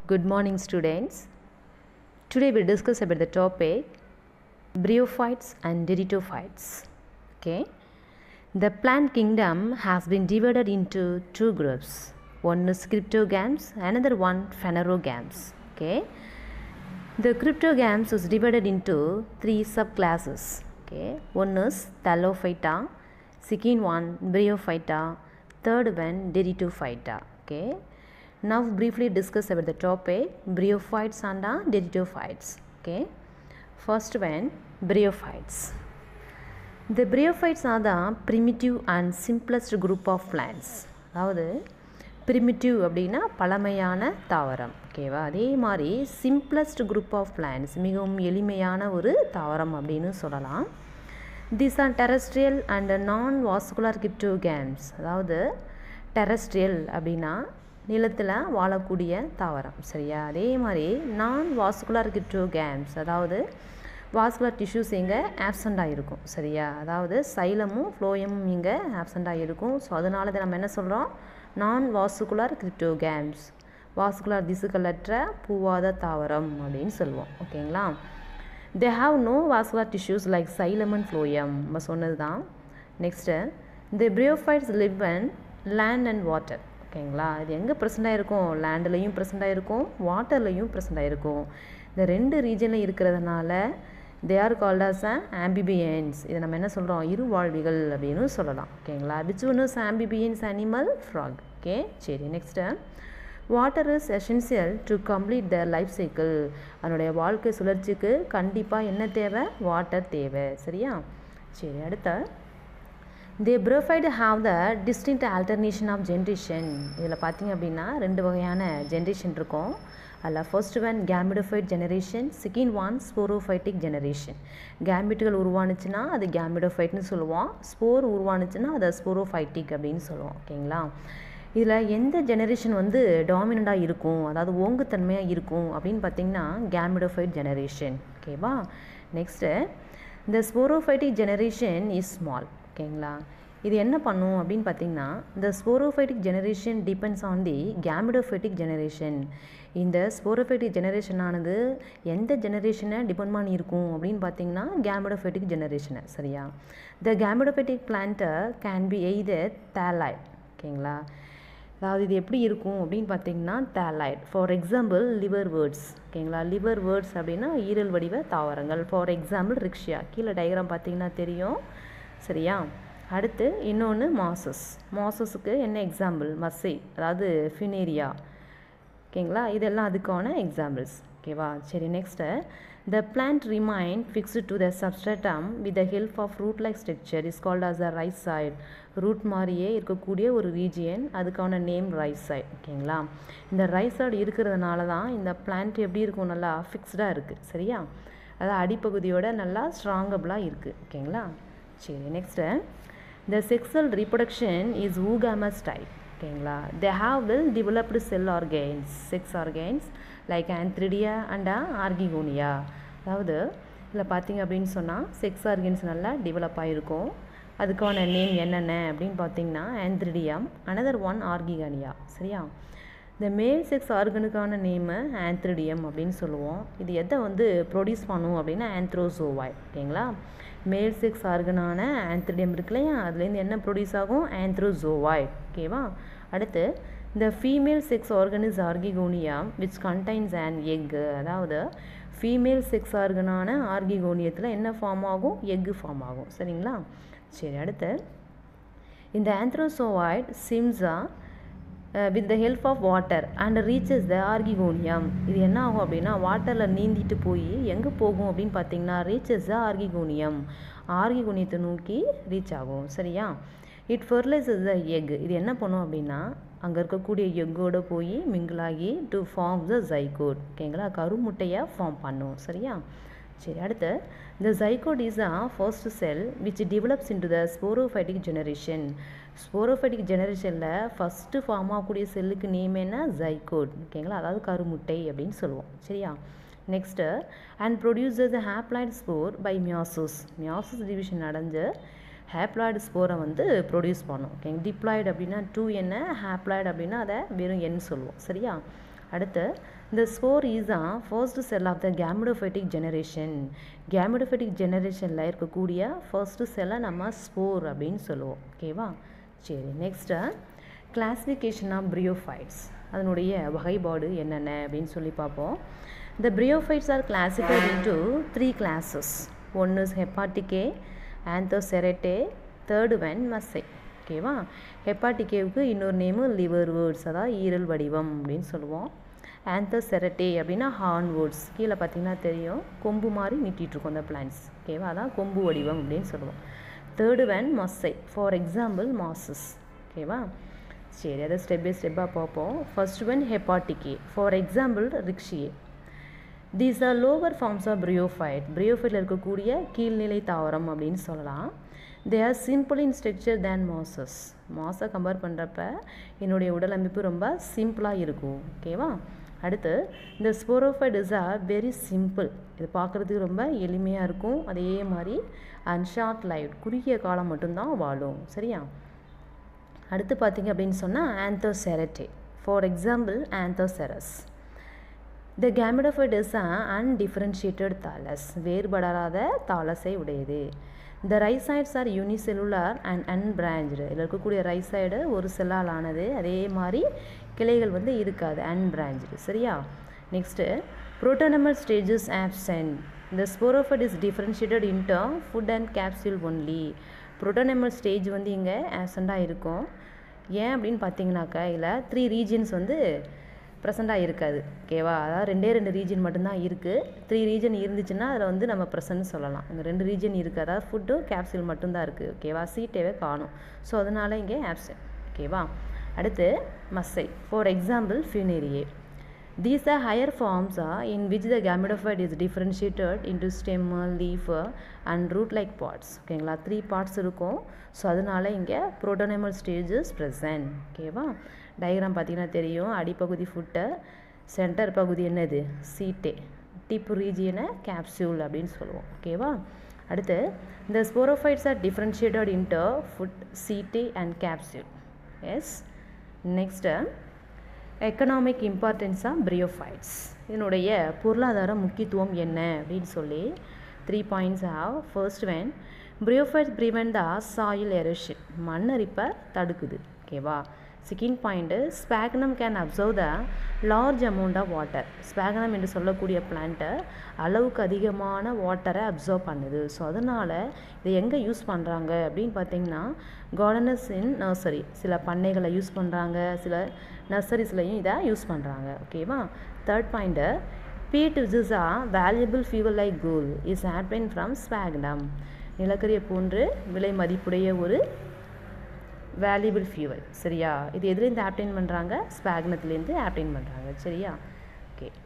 Good morning, students. Today we'll discuss about the topic bryophytes and pteridophytes. Okay. The plant kingdom has been divided into two groups. One is cryptogams, another one phanerogams. Okay. The cryptogams is divided into three subclasses. Okay. One is Thallophyta, second one Bryophyta, third one Pteridophyta. Okay. Now briefly discuss about the topic bryophytes and uh, pteridophytes. Okay. First one bryophytes. The bryophytes are the primitive and simplest group of plants. அதாவது primitive அப்படின்னா பழமையான தாவரம் ஓகேவா அதே மாதிரி simplest group of plants மிகவும் எளிமையான ஒரு தாவரம் அப்படின்னு சொல்லலாம் these are terrestrial and non vascular cryptogams அதாவது terrestrial அப்படின்னா நிலத்தில் வாழக்கூடிய தாவரம் சரியா அதே மாதிரி நான் வாஸ்குலர் கிரிப்டோகேம்ஸ் அதாவது வாஸ்குலர் டிஷ்யூஸ் இங்கே ஆப்சண்ட்டாக இருக்கும் சரியா அதாவது சைலமும் ஃப்ளோயமும் இங்கே ஆப்சண்ட்டாக இருக்கும் ஸோ அதனால தான் நம்ம என்ன சொல்கிறோம் நான் வாஸ்குலர் கிரிப்டோகேம்ஸ் வாஸ்குலர் திசுக்களற்ற பூவாத தாவரம் அப்படின்னு சொல்லுவோம் ஓகேங்களா they have no vascular tissues like xylem and phloem நம்ம சொன்னது தான் next the bryophytes live and land and water ஓகேங்களா இது எங்கே ப்ரெசென்ட்டாக இருக்கும் லேண்ட்லேயும் ப்ரெசென்ட்டாக இருக்கும் வாட்டர்லேயும் ப்ரெசென்ட்டாக இருக்கும் இந்த ரெண்டு ரீஜனில் இருக்கிறதுனால they are called as a amphibians இதை நம்ம என்ன சொல்கிறோம் இருவாழ்விகள் அப்படின்னு சொல்லலாம் ஓகேங்களா which one is amphibians animal frog okay சரி next water is essential to complete the life cycle அதனுடைய வாழ்க்கை சுழற்சிக்கு கண்டிப்பாக என்ன தேவை வாட்டர் தேவை சரியா சரி அடுத்த they bryophyte have the distinct alternation of generation இதில் பார்த்தீங்க அப்படின்னா ரெண்டு வகையான ஜென்ரேஷன் இருக்கும் அதில் first one gametophyte generation second one sporophytic generation கேமிட்டுகள் உருவானுச்சுன்னா அது கேமிடோஃபைட்னு சொல்லுவோம் ஸ்போர் உருவானுச்சுன்னா அதை ஸ்போரோஃபைட்டிக் அப்படின்னு சொல்லுவோம் ஓகேங்களா இதில் எந்த ஜெனரேஷன் வந்து டாமினண்ட்டாக இருக்கும் அதாவது ஓங்குத்தன்மையாக இருக்கும் அப்படின்னு பார்த்தீங்கன்னா கேமிடோஃபைட் ஜெனரேஷன் ஓகேவா நெக்ஸ்ட்டு இந்த ஸ்போரோஃபைட்டிக் ஜெனரேஷன் இஸ் ஸ்மால் ஓகேங்களா இது என்ன பண்ணும் அப்படின்னு பார்த்தீங்கன்னா இந்த sporophytic generation depends on the gametophytic generation இந்த ஸ்போரோஃபைட்டிக் ஜெனரேஷனானது எந்த ஜெனரேஷனை டிபெண்ட் பண்ணி இருக்கும் அப்படின்னு பார்த்தீங்கன்னா கேமிடோஃபைட்டிக் ஜெனரேஷனை சரியா த கேமிடோஃபைட்டிக் பிளான்ட்டை கேன் பி எய்தர் தேலாய்ட் ஓகேங்களா அதாவது இது எப்படி இருக்கும் அப்படின்னு பார்த்தீங்கன்னா thalloid for example liverworts ஓகேங்களா லிவர் வேர்ட்ஸ் அப்படின்னா ஈரல் வடிவ தாவரங்கள் ஃபார் எக்ஸாம்பிள் ரிக்ஷியா கீழே டயக்ராம் பார்த்தீங்கன்னா தெரியும் சரியா அடுத்து இன்னொன்று மாசஸ் மாசஸுக்கு என்ன எக்ஸாம்பிள் மசை அதாவது ஃபினேரியா ஓகேங்களா இதெல்லாம் அதுக்கான எக்ஸாம்பிள்ஸ் ஓகேவா சரி next the plant remain fixed to the substratum with the help of root like structure is called as a rhizoid root மாதிரியே இருக்கக்கூடிய ஒரு ரீஜியன் அதுக்கான நேம் ரைஸ் சைட் ஓகேங்களா இந்த ரைஸ் சைடு இருக்கிறதுனால தான் இந்த பிளான்ட் எப்படி இருக்கும் நல்லா ஃபிக்ஸ்டாக இருக்குது சரியா அதாவது அடிப்பகுதியோட நல்லா ஸ்ட்ராங்கபிளாக இருக்குது ஓகேங்களா சரி next the sexual reproduction is oogamous type ஓகேங்களா தே ஹாவ் வெல் டெவலப்டு செல் organs sex organs like antheridia and archegonia அதாவது இதில் பார்த்தீங்க அப்படின்னு சொன்னால் செக்ஸ் ஆர்கன்ஸ் நல்லா டெவலப் ஆகிருக்கும் அதுக்கான நேம் என்னென்ன அப்படின்னு பார்த்தீங்கன்னா ஆந்த்ரிடியம் அனதர் ஒன் ஆர்கிகானியா சரியா இந்த மேல் செக்ஸ் ஆர்கனுக்கான நேமு ஆந்த்ரிடியம் அப்படின்னு சொல்லுவோம் இது எதை வந்து ப்ரொடியூஸ் பண்ணும் அப்படின்னா ஆந்த்ரோசோவாய் ஓகேங்களா மேல் செக்ஸ் ஆர்கனான ஆந்த்ரிடியம் இருக்கு இல்லையா அதுலேருந்து என்ன ப்ரொடியூஸ் ஆகும் ஆந்த்ரோசோவாய் ஓகேவா அடுத்து இந்த female sex organ is archegonia which contains and egg அதாவது ஃபீமேல் செக்ஸ் ஆர்கனான ஆர்கிகோனியத்தில் என்ன ஃபார்ம் ஆகும் எக்கு ஃபார்ம் ஆகும் சரிங்களா சரி அடுத்து இந்த ஆந்த்ரோசோவாய்ட் சிம்ஸா with the help of water and reaches the archegonium இது என்ன ஆகும் அப்படின்னா வாட்டரில் நீந்திட்டு போய் எங்கே போகும் அப்படின்னு பார்த்தீங்கன்னா ரீச்சஸ் த ஆர்கிகோனியம் ஆர்கிகோனியத்தை நோக்கி ரீச் ஆகும் சரியா இட் ஃபெர்லைசஸ் த எக் இது என்ன பண்ணும் அப்படின்னா அங்கே இருக்கக்கூடிய எக்கோட போய் மிங்கிளாகி டு ஃபார்ம் த ஜைகோட் ஓகேங்களா கருமுட்டையை ஃபார்ம் பண்ணும் சரியா சரி அடுத்து இந்த zygote is a first cell which develops into the sporophytic generation sporophytic ஜெனரேஷனில் ஃபஸ்ட்டு ஃபார்ம் ஆகக்கூடிய செல்லுக்கு நேம் என்ன ஜைகோட் ஓகேங்களா அதாவது கருமுட்டை அப்படின்னு சொல்லுவோம் சரியா next and producers haploid spore by meiosis meiosis division அடைஞ்சு ஹேப்ளாய்டு ஸ்போரை வந்து ப்ரொடியூஸ் பண்ணும் ஓகேங்க டிப்ளாய்டு அப்படின்னா டூ என்ன ஹேப்ளாய்டு அப்படின்னா அதை வெறும் என் சொல்லுவோம் சரியா அடுத்து இந்த spore is a first cell of the gametophytic generation gametophytic ஜெனரேஷனில் இருக்கக்கூடிய ஃபர்ஸ்ட் செல்லை நம்ம ஸ்போர் அப்படின்னு சொல்லுவோம் ஓகேவா சரி நெக்ஸ்ட்டு கிளாஸிஃபிகேஷன் ஆஃப் பிரியோஃபைட்ஸ் அதனுடைய வகைப்பாடு என்னென்ன அப்படின்னு சொல்லி பார்ப்போம் the bryophytes are classified into three classes ஒன்று is hepaticae anthocerotae third one musci ஓகேவா ஹெப்பாட்டிகேவுக்கு இன்னொரு நேமு லிவர் வேர்ட்ஸ் அதாவது ஈரல் வடிவம் அப்படின்னு சொல்லுவோம் ஆந்தோசெரட்டே அப்படின்னா ஹார்ன் வேர்ட்ஸ் கீழே பார்த்தீங்கன்னா தெரியும் கொம்பு மாதிரி நீட்டிகிட்ருக்கோம் அந்த பிளான்ஸ் ஓகேவா அதான் கொம்பு வடிவம் அப்படின்னு சொல்லுவோம் third one musci for example mosses ஓகேவா சரி அதை ஸ்டெப் பை ஸ்டெப்பாக பார்ப்போம் first one hepaticae for example riccia these are lower forms of bryophyte பிரியோஃபைட்டில் இருக்கக்கூடிய கீழ்நிலை தாவரம் அப்படின்னு சொல்லலாம் they are simple in structure than mosses மாஸை கம்பேர் பண்ணுறப்ப என்னுடைய உடல் அமைப்பு ரொம்ப சிம்பிளாக இருக்கும் ஓகேவா அடுத்து இந்த sporophyte is are very simple இது பார்க்குறதுக்கு ரொம்ப எளிமையாக இருக்கும் அதே மாதிரி அண்ட் ஷார்ட் லைஃப் குறுகிய காலம் மட்டும்தான் வாழும் சரியா அடுத்து பார்த்தீங்க அப்படின்னு சொன்னால் anthocerotae for example anthoceros the gametophyte is a undifferentiated thallus வேறுபடாத தாலஸை உடையது the rhizoids are unicellular and unbranched இதில் இருக்கக்கூடிய ரைசைடு ஒரு செல்லால் ஆனது அதே மாதிரி கிளைகள் வந்து இருக்காது அன்பிராஞ்சு சரியா நெக்ஸ்ட்டு புரோட்டோனமல் ஸ்டேஜஸ் ஆப்சென்ட் இந்த sporophyte is differentiated into foot and capsule only protonemal stage வந்து இங்கே ஆப்சண்ட்டாக இருக்கும் ஏன் அப்படின்னு பார்த்தீங்கன்னாக்கா இதில் த்ரீ ரீஜன்ஸ் வந்து ப்ரெசண்ட்டாக இருக்காது ஓகேவா அதாவது ரெண்டே ரெண்டு ரீஜன் மட்டும்தான் இருக்குது த்ரீ ரீஜன் இருந்துச்சுன்னா அதில் வந்து நம்ம ப்ரெசன்ட் சொல்லலாம் இங்கே ரெண்டு ரீஜன் இருக்குது அதாவது ஃபுட்டு கேப்சூல் மட்டும்தான் இருக்குது ஓகேவா சீட்டேவே காணும் ஸோ அதனால் இங்கே ஆப்சன் ஓகேவா அடுத்து musci for example funaria These are higher forms uh, in which the gametophyte is differentiated into stem, leaf and root-like parts. ஓகேங்களா த்ரீ பார்ட்ஸ் இருக்கும் ஸோ அதனால இங்கே ப்ரோட்டோனமல் ஸ்டேஜஸ் ப்ரெசன்ட் ஓகேவா டயக்ராம் பார்த்தீங்கன்னா தெரியும் அடிப்பகுதி ஃபுட்டை சென்டர் பகுதி என்னது சீட்டே டிப் ரீஜியனை கேப்சூல் அப்படின்னு சொல்லுவோம் ஓகேவா அடுத்து இந்த sporophytes are differentiated into foot seta and capsules next economic importance of bryophytes இதனுடைய பொருளாதார முக்கியத்துவம் என்ன அப்படின்னு சொல்லி three points of first one bryophytes prevent the soil erosion மண்ணரிப்பை தடுக்குது ஓகேவா second point sphagnum can observe the large amount of water sphagnum என்று சொல்லக்கூடிய பிளான்ட்டை அளவுக்கு அதிகமான வாட்டரை அப்சர்வ் பண்ணுது ஸோ அதனால் இதை எங்கே யூஸ் பண்ணுறாங்க அப்படின்னு பார்த்தீங்கன்னா கார்டனர்ஸ் இன் நர்சரி சில பண்ணைகளை யூஸ் பண்ணுறாங்க சில நர்சரிஸ்லையும் இதை யூஸ் பண்ணுறாங்க ஓகேவா third point peat which is a valuable fuel like coal is happen from sphagnum நிலக்கரியை போன்று விலை மதிப்புடைய ஒரு வேல்யூபிள் ஃபியூவல் சரியா இது எதுலேருந்து ஆப்டைன் பண்ணுறாங்க ஸ்பாக்னத்துலேருந்து ஆப்டைன் பண்ணுறாங்க சரியா ஓகே